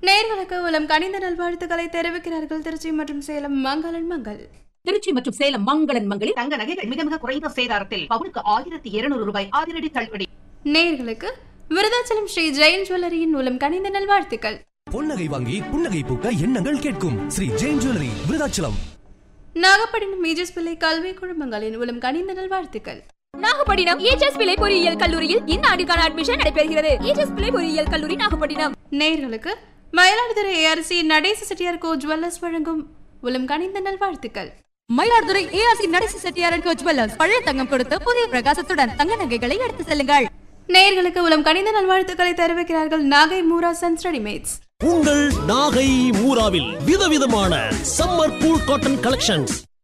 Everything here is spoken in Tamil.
நேர்களுக்கு உலம் கனிந்த நல்வாழ்த்துக்களை தெரிவிக்கிறார்கள் திருச்சி மற்றும் சேலம் மங்களன் மங்கள் திருச்சி மற்றும் சேலம் மங்களன் மங்களில் தங்க நகைகள் மிக மிக குறைந்த சேதாரத்தில் பவுனுக்கு ஆயிரத்தி இருநூறு ரூபாய் அதிரடி தள்ளுபடி நேர்களுக்கு விருதாச்சலம் ஸ்ரீ ஜெயின் ஜுவல்லரியின் உலம் கனிந்த நல்வாழ்த்துக்கள் பொன்னகை வாங்கி புன்னகை பூக்க எண்ணங்கள் கேட்கும் ஸ்ரீ ஜெயின் ஜுவல்லரி விருதாச்சலம் நாகப்பட்டினம் மீஜஸ் பிள்ளை கல்வி குழுமங்களின் உலம் கனிந்த நல்வாழ்த்துக்கள் நாகப்பட்டினம் ஏஜஸ் பிள்ளை பொறியியல் கல்லூரியில் இந்த ஆண்டுக்கான அட்மிஷன் நடைபெறுகிறது ஏஜஸ் பிள்ளை பொறியியல் கல்லூரி நாகப்பட்டினம் நேர்களுக்கு மயிலாடுதுறை ஏஆர்சி நடேச செட்டியார் கோ ஜுவல்லர்ஸ் வழங்கும் உலம் கனிந்த நல்வாழ்த்துக்கள் மயிலாடுதுறை ஏஆர்சி நடேசி செட்டியார் அண்ட் ஜுவல்லர்ஸ் பழைய தங்கம் கொடுத்து புதிய பிரகாசத்துடன் தங்க நகைகளை எடுத்து செல்லுங்கள் நேர்களுக்கு உலம் கனிந்த நல்வாழ்த்துக்களை தெரிவிக்கிறார்கள் நாகை மூரா சன்ஸ் ரெடிமேட்ஸ் உங்கள் நாகை மூராவில் விதவிதமான சம்மர் கூல் காட்டன் கலெக்ஷன்ஸ்